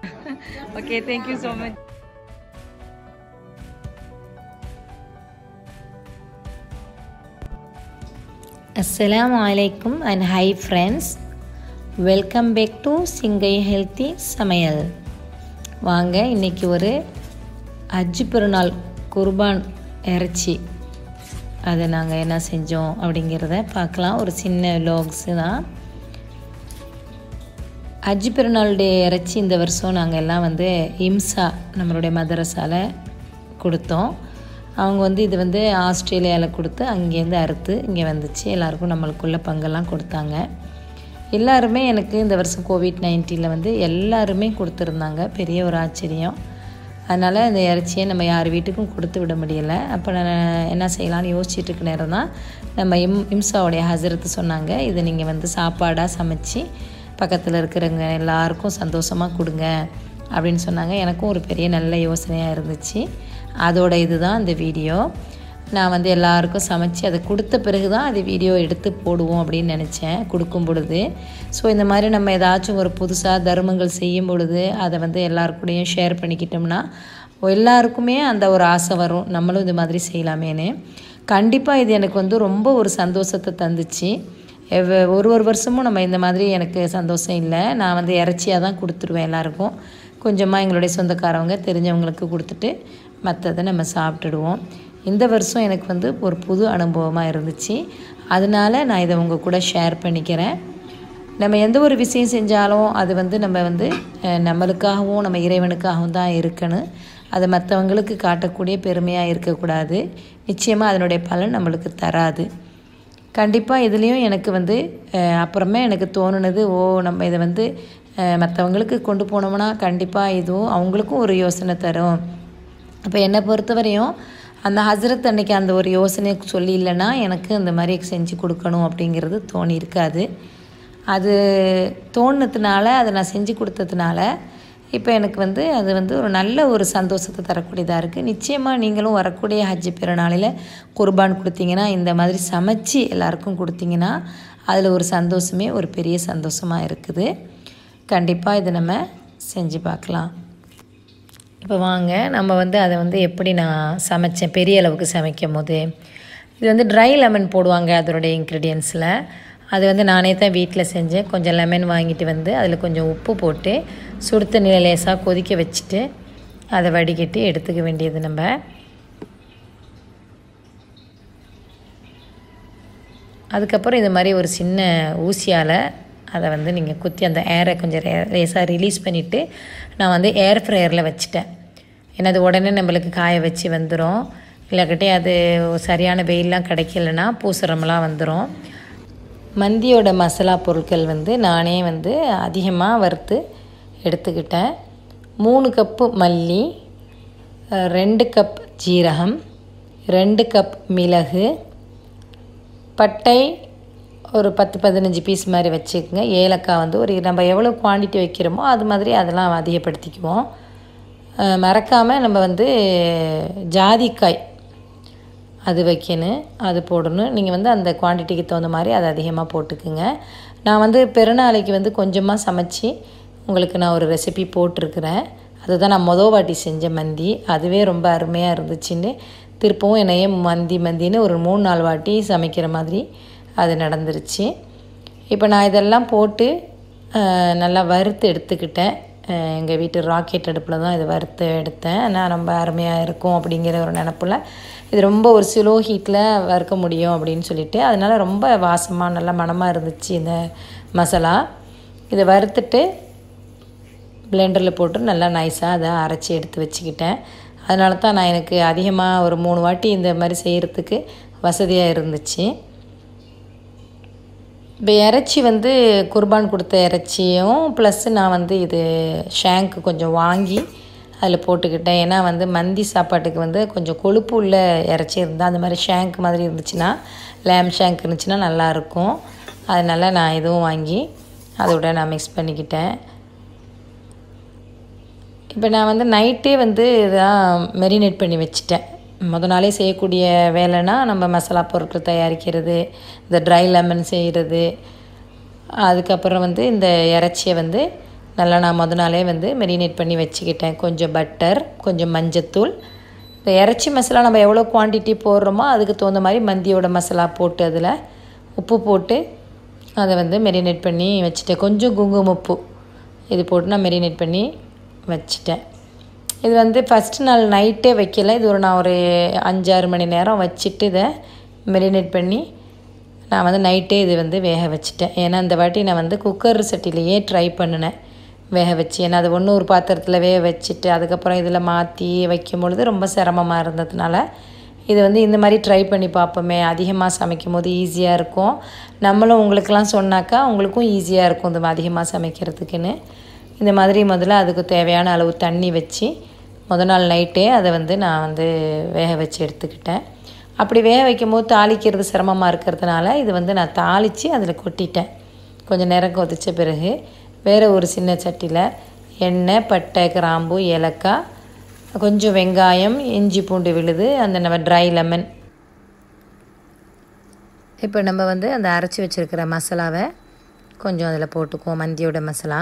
okay thank you so much அஸ்ஸலாமு அலைக்கும் and hi friends welcome back to Singai healthy சமையல் வாங்க இன்றைக்கி ஒரு அஜ்ஜு பெருநாள் குர்பான் இறைச்சி அதை நாங்கள் என்ன செஞ்சோம் அப்படிங்கிறத பார்க்கலாம் ஒரு சின்ன வ்ளாக்ஸு தான் அஜ்ஜு பெருநாளுடைய இறைச்சி இந்த வருஷம் நாங்கள் எல்லாம் வந்து இம்சா நம்மளுடைய மதரசால கொடுத்தோம் அவங்க வந்து இது வந்து ஆஸ்திரேலியாவில் கொடுத்து அங்கேருந்து அறுத்து இங்கே வந்துச்சு எல்லாருக்கும் நம்மளுக்குள்ள பங்கெல்லாம் கொடுத்தாங்க எல்லாருமே எனக்கு இந்த வருஷம் கோவிட் நைன்டீனில் வந்து எல்லாருமே கொடுத்துருந்தாங்க பெரிய ஒரு ஆச்சரியம் அதனால் இந்த இறைச்சியை நம்ம யார் வீட்டுக்கும் கொடுத்து விட முடியலை அப்போ நான் என்ன செய்யலாம்னு யோசிச்சுட்டு இருக்க நேரம் தான் நம்ம இம் இம்சாவுடைய ஹசரத்து சொன்னாங்க இதை நீங்கள் வந்து சாப்பாடாக சமைச்சு பக்கத்தில் இருக்கிறவங்க எல்லாருக்கும் சந்தோஷமாக கொடுங்க அப்படின்னு சொன்னாங்க எனக்கும் ஒரு பெரிய நல்ல யோசனையாக இருந்துச்சு அதோட இதுதான் இந்த வீடியோ நான் வந்து எல்லாருக்கும் சமைச்சு அதை கொடுத்த பிறகு தான் அது வீடியோ எடுத்து போடுவோம் அப்படின்னு நினச்சேன் கொடுக்கும் பொழுது ஸோ இந்த மாதிரி நம்ம ஏதாச்சும் ஒரு புதுசாக தர்மங்கள் செய்யும் பொழுது அதை வந்து எல்லாருக்கூடையும் ஷேர் பண்ணிக்கிட்டோம்னா எல்லாருக்குமே அந்த ஒரு ஆசை வரும் நம்மளும் இது மாதிரி செய்யலாமேன்னு கண்டிப்பாக இது எனக்கு வந்து ரொம்ப ஒரு சந்தோஷத்தை தந்துச்சு எவ்வ- ஒரு ஒரு வருஷமும் நம்ம இந்த மாதிரி எனக்கு சந்தோஷம் இல்லை நான் வந்து இறைச்சியாக தான் கொடுத்துருவேன் எல்லாருக்கும் கொஞ்சமாக எங்களுடைய சொந்தக்காரவங்க தெரிஞ்சவங்களுக்கு கொடுத்துட்டு மற்றதை நம்ம சாப்பிட்டுடுவோம் இந்த வருஷம் எனக்கு வந்து ஒரு புது அனுபவமாக இருந்துச்சு அதனால நான் இதை உங்கள் கூட ஷேர் பண்ணிக்கிறேன் நம்ம எந்த ஒரு விஷயம் செஞ்சாலும் அது வந்து நம்ம வந்து அஹ், நம்மளுக்காகவும் நம்ம இறைவனுக்காகவும் தான் இருக்கணும் அது மற்றவங்களுக்கு காட்டக்கூடிய பெருமையாக இருக்கக்கூடாது நிச்சயமாக அதனுடைய பலன் நம்மளுக்கு தராது கண்டிப்பாக இதுலேயும் எனக்கு வந்து அஹ், அப்புறமே எனக்கு தோணுனது ஓ நம்ம இதை வந்து அஹ், மற்றவங்களுக்கு கொண்டு போனோம்னா கண்டிப்பாக இதுவும் அவங்களுக்கும் ஒரு யோசனை தரும் அப்போ என்னை பொறுத்தவரையும் அந்த ஹசரத் அன்னைக்கு அந்த ஒரு யோசனையை சொல்லி இல்லைன்னா எனக்கு இந்த மாதிரி செஞ்சு கொடுக்கணும் அப்படிங்கிறது தோணி இருக்காது அது தோணுனதுனால அதை நான் செஞ்சு கொடுத்ததுனால இப்போ எனக்கு வந்து அது வந்து ஒரு நல்ல ஒரு சந்தோஷத்தை தரக்கூடியதாக இருக்குது நிச்சயமாக நீங்களும் வரக்கூடிய ஹஜ்ஜி பெருநாளில் குர்பான் கொடுத்தீங்கன்னா இந்த மாதிரி சமைச்சு எல்லாருக்கும் கொடுத்தீங்கன்னா அதில் ஒரு சந்தோஷமே ஒரு பெரிய சந்தோஷமாக இருக்குது கண்டிப்பாக இதை நம்ம செஞ்சு பார்க்கலாம் இப்போ வாங்க நம்ம வந்து அதை வந்து எப்படி நான் சமைச்சேன் பெரிய அளவுக்கு சமைக்கும் போது இது வந்து ட்ரை லெமன் போடுவாங்க அதனுடைய இன்க்ரீடியன்ஸில் அது வந்து நானே தான் வீட்டில் செஞ்சேன் கொஞ்சம் லெமன் வாங்கிட்டு வந்து அதில் கொஞ்சம் உப்பு போட்டு சுடு தண்ணியில் லேசாக கொதிக்க வச்சுட்டு அதை வடிகட்டி எடுத்துக்க வேண்டியது நம்ம அதுக்கப்புறம் இது மாதிரி ஒரு சின்ன ஊசியால் அதை வந்து நீங்கள் குத்தி அந்த ஏரை கொஞ்சம் ரே- லேசாக ரிலீஸ் பண்ணிவிட்டு நான் வந்து ஏர் ஃப்ரையரில் வச்சுட்டேன் ஏன்னா அது உடனே நம்மளுக்கு காய வச்சு வந்துடும் இல்லாக்கிட்டே அது சரியான வெயிலெலாம் கிடைக்கலனா பூசரமெல்லாம் வந்துடும் மந்தியோட மசாலா பொருட்கள் வந்து நானே வந்து அதிகமாக வறுத்து எடுத்துக்கிட்டேன் மூணு கப்பு மல்லி அஹ், ரெண்டு கப் ஜீரகம் ரெண்டு கப் மிளகு பட்டை ஒரு பத்து பதினஞ்சு பீஸ் மாதிரி வச்சுக்கோங்க ஏலக்காய் வந்து ஒரு நம்ம எவ்வளோ குவாண்டிட்டி வைக்கிறோமோ அது மாதிரி அதெல்லாம் அதிகப்படுத்திக்குவோம் அஹ் மறக்காமல் நம்ம வந்து ஜாதிக்காய் அது வைக்கணும் அது போடணும் நீங்கள் வந்து அந்த குவான்டிட்டிக்கு தகுந்த மாதிரி அதை அதிகமாக போட்டுக்குங்க நான் வந்து பெருநாளைக்கு வந்து கொஞ்சமாக சமைச்சு உங்களுக்கு நான் ஒரு ரெசிபி போட்டிருக்கிறேன் அதுதான் நான் மொதல் வாட்டி செஞ்ச மந்தி அதுவே ரொம்ப அருமையாக இருந்துச்சுன்னு திருப்பவும் என்னையே மந்தி மந்தின்னு ஒரு மூணு நாலு வாட்டி சமைக்கிற மாதிரி அது நடந்துருச்சு இப்போ நான் இதெல்லாம் போட்டு அஹ், நல்லா வறுத்து எடுத்துக்கிட்டேன் எங்கள் வீட்டு ராக்கெட் அடுப்பில் தான் இதை வறுத்து எடுத்தேன் நான் ரொம்ப அருமையாக இருக்கும் அப்படிங்கிற ஒரு நினப்பில் இது ரொம்ப ஒரு ஸ்லோ ஹீட்டில் வறுக்க முடியும் அப்படின்னு சொல்லிட்டு அதனால் ரொம்ப வாசமாக நல்ல மணமாக இருந்துச்சு இந்த மசாலா இதை வறுத்துட்டு பிளெண்டரில் போட்டு நல்லா நைஸாக அதை அரைச்சி எடுத்து வச்சுக்கிட்டேன் அதனால தான் நான் எனக்கு அதிகமாக ஒரு மூணு வாட்டி இந்த மாதிரி செய்கிறதுக்கு வசதியாக இருந்துச்சு இப்போ இறைச்சி வந்து குர்பான் கொடுத்த இறைச்சியும் ப்ளஸ் நான் வந்து இது ஷேங்க்கு கொஞ்சம் வாங்கி அதில் போட்டுக்கிட்டேன் ஏன்னா வந்து மந்தி சாப்பாட்டுக்கு வந்து கொஞ்சம் கொழுப்பு உள்ள இறைச்சி இருந்தால் அந்த மாதிரி ஷேங்க் மாதிரி இருந்துச்சுன்னா லேம் ஷேங்க் இருந்துச்சுன்னா நல்லாயிருக்கும் அதனால் நான் இதுவும் வாங்கி அதோட நான் மிக்ஸ் பண்ணிக்கிட்டேன் இப்போ நான் வந்து நைட்டே வந்து இதான் மெரினேட் பண்ணி வச்சுட்டேன் முத நாளே செய்யக்கூடிய வேலைனா நம்ம மசாலா பொருட்கள் தயாரிக்கிறது இந்த ட்ரை லெமன் செய்கிறது அதுக்கப்புறம் வந்து இந்த இறைச்சியை வந்து நல்லா நான் முத நாளே வந்து மெரினேட் பண்ணி வச்சுக்கிட்டேன் கொஞ்சம் பட்டர் கொஞ்சம் மஞ்சத்தூள் இந்த இறைச்சி மசாலா நம்ம எவ்வளோ குவான்டிட்டி போடுறோமோ அதுக்கு தகுந்த மாதிரி மந்தியோட மசாலா போட்டு அதில் உப்பு போட்டு அதை வந்து மெரினேட் பண்ணி வச்சுட்டேன் கொஞ்சம் குங்குமப்பூ இது போட்டு நான் மெரினேட் பண்ணி வச்சுட்டேன் இது வந்து ஃபஸ்ட்டு நாள் நைட்டே வைக்கல இது ஒரு நான் ஒரு அஞ்சாறு மணி நேரம் வச்சுட்டு இதை மெரினேட் பண்ணி நான் வந்து நைட்டே இது வந்து வேக வச்சுட்டேன் ஏன்னா இந்த வாட்டி நான் வந்து குக்கர் சட்டிலேயே ட்ரை பண்ணினேன் வேக வச்சு ஏன்னா அது ஒன்று ஒரு பாத்திரத்தில் வேக வச்சுட்டு அதுக்கப்புறம் இதில் மாற்றி வைக்கும் பொழுது ரொம்ப சிரமமாக இருந்ததுனால இது வந்து இந்த மாதிரி ட்ரை பண்ணி பார்ப்போமே அதிகமாக சமைக்கும் போது ஈஸியாக இருக்கும் நம்மளும் உங்களுக்கெல்லாம் சொன்னாக்கா உங்களுக்கும் ஈஸியாக இருக்கும் இந்த அதிகமாக சமைக்கிறதுக்குன்னு இந்த மாதிரி முதல்ல அதுக்கு தேவையான அளவு தண்ணி வச்சு முத நாள் நைட்டே அதை வந்து நான் வந்து வேக வச்சு எடுத்துக்கிட்டேன் அப்படி வேக வைக்கும் போது தாளிக்கிறது சிரமமாக இருக்கிறதுனால இது வந்து நான் தாளித்து அதில் கொட்டிட்டேன் கொஞ்சம் நேரம் கொதித்த பிறகு வேறு ஒரு சின்ன சட்டியில் எண்ணெய் பட்டை கிராம்பு ஏலக்காய் கொஞ்சம் வெங்காயம் இஞ்சி பூண்டு விழுது அந்த நம்ம ட்ரை லெமன் இப்போ நம்ம வந்து அந்த அரைச்சி வச்சுருக்கிற மசாலாவை கொஞ்சம் அதில் போட்டுக்குவோம் மந்தியோட மசாலா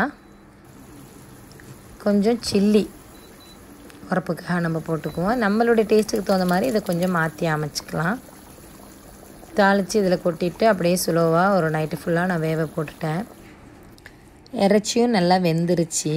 கொஞ்சம் சில்லி உரப்புக்காக நம்ம போட்டுக்குவோம் நம்மளுடைய டேஸ்ட்டுக்கு தகுந்த மாதிரி இதை கொஞ்சம் மாற்றி அமைச்சிக்கலாம் தாளித்து இதில் கொட்டிட்டு அப்படியே ஸ்லோவாக ஒரு நைட்டு ஃபுல்லாக நான் வேக போட்டுட்டேன் இறைச்சியும் நல்லா வெந்துருச்சு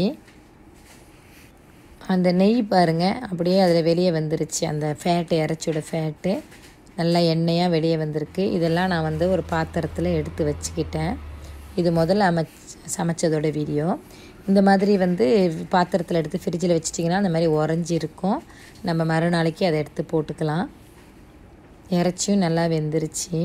அந்த நெய் பாருங்கள் அப்படியே அதில் வெளியே வந்துருச்சு அந்த ஃபேட்டு இறைச்சியோட ஃபேட்டு நல்லா எண்ணெயாக வெளியே வந்திருக்கு இதெல்லாம் நான் வந்து ஒரு பாத்திரத்தில் எடுத்து வச்சுக்கிட்டேன் இது முதல்ல அமைச் சமைச்சதோட வீடியோ இந்த மாதிரி வந்து பாத்திரத்தில் எடுத்து ஃப்ரிட்ஜில் வச்சிட்டிங்கன்னா அந்த மாதிரி உறைஞ்சி இருக்கும் நம்ம மறுநாளைக்கு அதை எடுத்து போட்டுக்கலாம் இறைச்சியும் நல்லா வெந்துருச்சு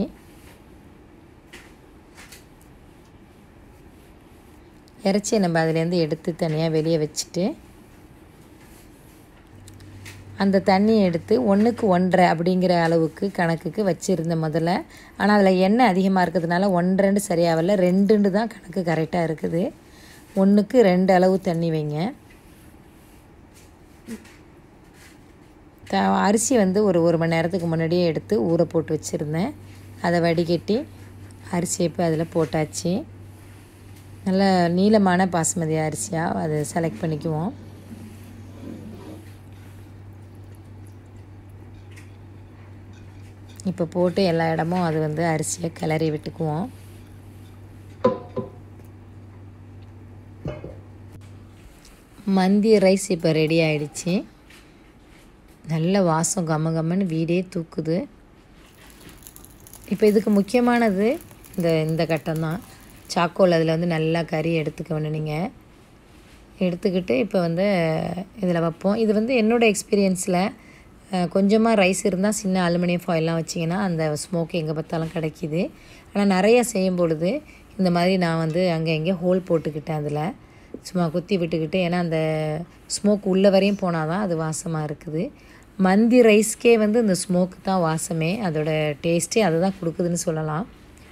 இறைச்சியை நம்ம அதுலேருந்து எடுத்து தனியாக வெளியே வச்சுட்டு அந்த தண்ணியை எடுத்து ஒன்றுக்கு ஒன்றரை அப்படிங்கிற அளவுக்கு கணக்குக்கு வச்சுருந்தேன் முதல்ல ஆனால் அதில் எண்ணெய் அதிகமாக இருக்கிறதுனால ஒன்றரைண்டு சரியாகல ரெண்டுண்டு தான் கணக்கு கரெக்டாக இருக்குது ஒன்றுக்கு ரெண்டு அளவு தண்ணி வைங்க த அரிசி வந்து ஒரு ஒரு மணி நேரத்துக்கு முன்னாடியே எடுத்து ஊற போட்டு வச்சுருந்தேன் அதை வடிகட்டி அரிசியை இப்போ அதில் போட்டாச்சு நல்ல நீளமான பாசுமதி அரிசியாக அதை செலக்ட் பண்ணிக்குவோம் இப்போ போட்டு எல்லா இடமும் அது வந்து அரிசியை கிளறி விட்டுக்குவோம் மந்தி ரைஸ் இப்போ ரெடி ஆயிடுச்சு நல்ல வாசம் கம்ம கம்மன்னு வீடே தூக்குது இப்போ இதுக்கு முக்கியமானது இந்த இந்த கட்டம் தான் சாக்கோல் அதில் வந்து நல்லா கறி எடுத்துக்க வேணும் நீங்கள் எடுத்துக்கிட்டு இப்போ வந்து இதில் வைப்போம் இது வந்து என்னோடய எக்ஸ்பீரியன்ஸில் கொஞ்சமாக ரைஸ் இருந்தால் சின்ன அலுமினியம் ஃபாயில்லாம் வச்சிங்கன்னா அந்த ஸ்மோக் எங்கே பார்த்தாலும் கிடைக்கிது ஆனால் நிறைய செய்யும் பொழுது இந்த மாதிரி நான் வந்து அங்கே எங்கே ஹோல் போட்டுக்கிட்டேன் அதில் சும்மா குத்தி விட்டுக்கிட்டு ஏன்னா அந்த ஸ்மோக் உள்ள வரையும் போனால் தான் அது வாசமாக இருக்குது மந்தி ரைஸ்க்கே வந்து இந்த ஸ்மோக்கு தான் வாசமே அதோட டேஸ்ட்டே அதை தான் கொடுக்குதுன்னு சொல்லலாம்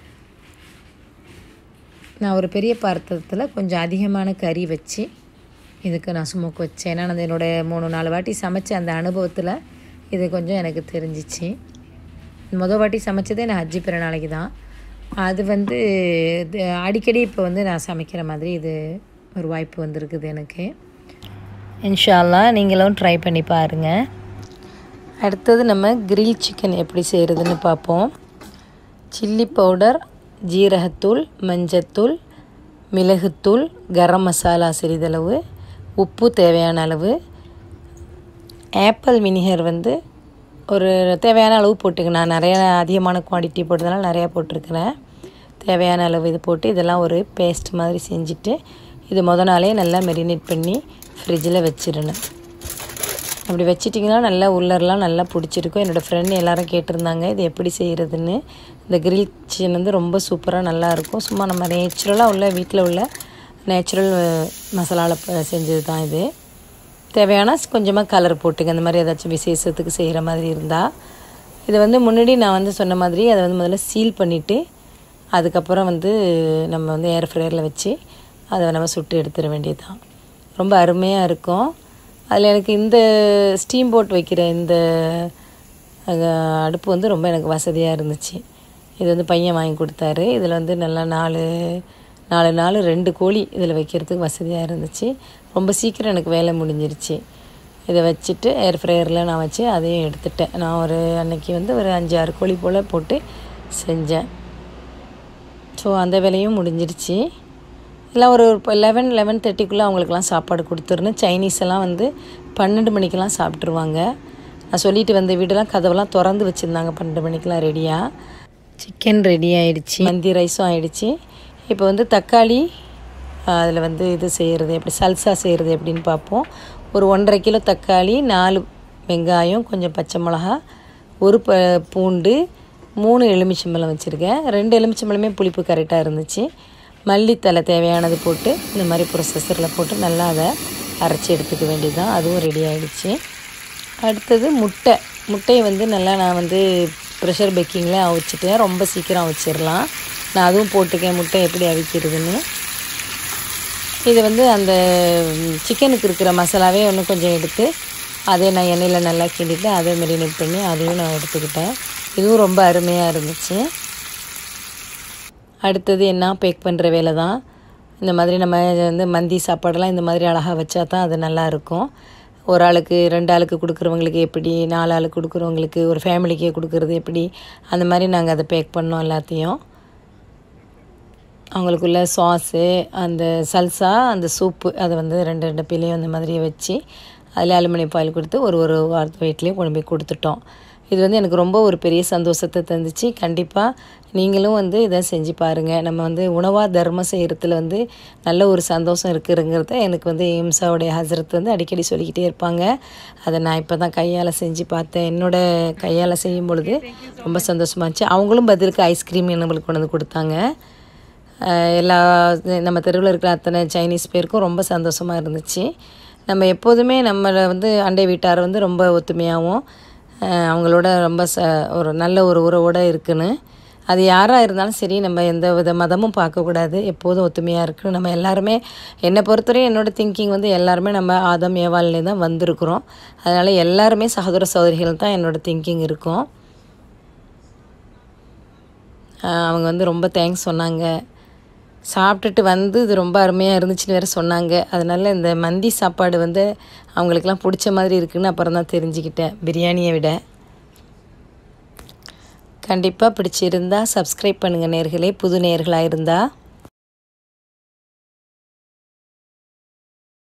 நான் ஒரு பெரிய பாத்திரத்தில் கொஞ்சம் அதிகமான கறி வச்சு இதுக்கு நான் ஸ்மோக் வச்சேன் ஏன்னா நான் என்னோடய மூணு நாலு வாட்டி சமைச்ச அந்த அனுபவத்தில் இது கொஞ்சம் எனக்கு தெரிஞ்சிச்சு மொதல் வாட்டி சமைச்சதே நான் ஹஜ்ஜி பிற நாளைக்கு தான் அது வந்து இது அடிக்கடி இப்போ வந்து நான் சமைக்கிற மாதிரி இது ஒரு வாய்ப்பு வந்திருக்குது எனக்கு இன்ஷால்லா நீங்களும் ட்ரை பண்ணி பாருங்கள் அடுத்தது நம்ம கிரில் சிக்கன் எப்படி செய்கிறதுன்னு பார்ப்போம் சில்லி பவுடர் ஜீரகத்தூள் மஞ்சத்தூள் மிளகுத்தூள் கரம் மசாலா சிறிதளவு உப்பு தேவையான அளவு ஆப்பிள் வினிகர் வந்து ஒரு தேவையான அளவு போட்டுக்க நான் நிறையா அதிகமான குவான்டிட்டி போட்டதுனால நிறையா போட்டிருக்கிறேன் தேவையான அளவு இது போட்டு இதெல்லாம் ஒரு பேஸ்ட் மாதிரி செஞ்சுட்டு இது முத நாளே நல்லா மெரினேட் பண்ணி ஃப்ரிட்ஜில் வச்சிடணும் அப்படி வச்சிட்டிங்கன்னா நல்லா உள்ளரெலாம் நல்லா பிடிச்சிருக்கும் என்னோடய ஃப்ரெண்ட் எல்லோரும் கேட்டிருந்தாங்க இது எப்படி செய்கிறதுன்னு இந்த கிரில் சிக்கன் வந்து ரொம்ப சூப்பராக நல்லாயிருக்கும் சும்மா நம்ம நேச்சுரலாக உள்ள வீட்டில் உள்ள நேச்சுரல் மசாலாவில் செஞ்சது தான் இது தேவையான கொஞ்சமாக கலர் போட்டுங்க அந்த மாதிரி ஏதாச்சும் விசேஷத்துக்கு செய்கிற மாதிரி இருந்தால் இதை வந்து முன்னாடி நான் வந்து சொன்ன மாதிரி அதை வந்து முதல்ல சீல் பண்ணிவிட்டு அதுக்கப்புறம் வந்து நம்ம வந்து ஏர் ஃப்ரையரில் வச்சு அதை நம்ம சுட்டு எடுத்துட வேண்டியது தான் ரொம்ப அருமையாக இருக்கும் அதில் எனக்கு இந்த ஸ்டீம் போட் வைக்கிற இந்த அடுப்பு வந்து ரொம்ப எனக்கு வசதியாக இருந்துச்சு இது வந்து பையன் வாங்கி கொடுத்தாரு இதில் வந்து நல்லா நாலு நாலு நாள் ரெண்டு கோழி இதில் வைக்கிறதுக்கு வசதியாக இருந்துச்சு ரொம்ப சீக்கிரம் எனக்கு வேலை முடிஞ்சிருச்சு இதை வச்சுட்டு ஏர் ஃப்ரையரில் நான் வச்சு அதையும் எடுத்துட்டேன் நான் ஒரு அன்னைக்கு வந்து ஒரு அஞ்சு ஆறு கோழி போல் போட்டு செஞ்சேன் ஸோ அந்த வேலையும் முடிஞ்சிருச்சு எல்லாம் ஒரு லெவன் லெவன் தேர்ட்டிக்குள்ளே அவங்களுக்குலாம் சாப்பாடு கொடுத்துருன்னு சைனீஸ் எல்லாம் வந்து பன்னெண்டு மணிக்கெல்லாம் சாப்பிட்ருவாங்க நான் சொல்லிட்டு வந்த வீடெல்லாம் கதவெல்லாம் திறந்து வச்சுருந்தாங்க பன்னெண்டு மணிக்கெலாம் ரெடியாக சிக்கன் ரெடி ஆயிடுச்சு மந்தி ரைஸும் ஆயிடுச்சு இப்போ வந்து தக்காளி அதில் வந்து இது செய்கிறது எப்படி சல்சா செய்கிறது எப்படின்னு பார்ப்போம் ஒரு ஒன்றரை கிலோ தக்காளி நாலு வெங்காயம் கொஞ்சம் பச்சை மிளகா ஒரு ப பூண்டு மூணு எலுமிச்சம்பழம் வச்சுருக்கேன் ரெண்டு எலுமிச்சம்பழமே புளிப்பு கரெக்டாக இருந்துச்சு மல்லித்தலை தேவையானது போட்டு இந்த மாதிரி ப்ரொசஸரில் போட்டு நல்லா அதை அரைச்சி எடுத்துக்க வேண்டியதுதான் அதுவும் ரெடி ஆகிடுச்சு அடுத்தது முட்டை முட்டையை வந்து நல்லா நான் வந்து ப்ரெஷர் பேக்கிங்கில் அவிச்சிட்டேன் ரொம்ப சீக்கிரம் அவிச்சிடலாம் நான் அதுவும் போட்டுக்கேன் முட்டை எப்படி அவிக்கிறதுன்னு இது வந்து அந்த சிக்கனுக்கு இருக்கிற மசாலாவே இன்னும் கொஞ்சம் எடுத்து அதே நான் எண்ணெயில் நல்லா கிண்டிட்டு அதே மெரினேட் பண்ணி அதையும் நான் எடுத்துக்கிட்டேன் இதுவும் ரொம்ப அருமையாக இருந்துச்சு அடுத்தது என்ன பேக் பண்ணுற வேலை தான் இந்த மாதிரி நம்ம வந்து மந்தி சாப்பாடெல்லாம் இந்த மாதிரி அழகாக வச்சா தான் அது நல்லாயிருக்கும் ஒரு ஆளுக்கு ரெண்டு ஆளுக்கு கொடுக்குறவங்களுக்கு எப்படி நாலு ஆளுக்கு கொடுக்குறவங்களுக்கு ஒரு ஃபேமிலிக்கே கொடுக்குறது எப்படி அந்த மாதிரி நாங்கள் அதை பேக் பண்ணோம் எல்லாத்தையும் அவங்களுக்குள்ள சாஸு அந்த சல்சா அந்த சூப்பு அதை வந்து ரெண்டு ரெண்டு பிள்ளையும் அந்த மாதிரி வச்சு அதில் அலுமினியம் பாயில் கொடுத்து ஒரு ஒரு வாரத்து வீட்லேயும் கொண்டு போய் கொடுத்துட்டோம் இது வந்து எனக்கு ரொம்ப ஒரு பெரிய சந்தோஷத்தை தந்துச்சு கண்டிப்பாக நீங்களும் வந்து இதை செஞ்சு பாருங்கள் நம்ம வந்து உணவாக தர்மம் செய்கிறதுல வந்து நல்ல ஒரு சந்தோஷம் இருக்குங்கிறத எனக்கு வந்து இம்சாவுடைய ஹசரத் வந்து அடிக்கடி சொல்லிக்கிட்டே இருப்பாங்க அதை நான் இப்போ தான் கையால் செஞ்சு பார்த்தேன் என்னோடய கையால் செய்யும் பொழுது ரொம்ப சந்தோஷமாக இருந்துச்சு அவங்களும் பதிலுக்கு ஐஸ்கிரீம் நம்மளுக்கு கொண்டு வந்து கொடுத்தாங்க எல்லா நம்ம தெருவில் இருக்கிற அத்தனை சைனீஸ் பேருக்கும் ரொம்ப சந்தோஷமாக இருந்துச்சு நம்ம எப்போதுமே நம்மளை வந்து அண்டை வீட்டார் வந்து ரொம்ப ஒத்துமையாகவும் அவங்களோட ரொம்ப ச ஒரு நல்ல ஒரு உறவோடு இருக்குன்னு அது யாராக இருந்தாலும் சரி நம்ம எந்த வித மதமும் பார்க்கக்கூடாது எப்போதும் ஒத்துமையாக இருக்கணும் நம்ம எல்லாருமே என்னை பொறுத்தவரையும் என்னோடய திங்கிங் வந்து எல்லாருமே நம்ம ஆதம் ஏவாலே தான் வந்திருக்கிறோம் அதனால் எல்லாருமே சகோதர சகோதரிகள் தான் என்னோடய திங்கிங் இருக்கும் அவங்க வந்து ரொம்ப தேங்க்ஸ் சொன்னாங்க சாப்பிட்டுட்டு வந்து இது ரொம்ப அருமையாக இருந்துச்சுன்னு வேறு சொன்னாங்க அதனால் இந்த மந்தி சாப்பாடு வந்து அவங்களுக்கெல்லாம் பிடிச்ச மாதிரி இருக்குதுன்னு அப்புறம் தான் தெரிஞ்சுக்கிட்டேன் பிரியாணியை விட கண்டிப்பாக பிடிச்சிருந்தா சப்ஸ்கிரைப் பண்ணுங்கள் நேர்களே புது நேர்களாக இருந்தால்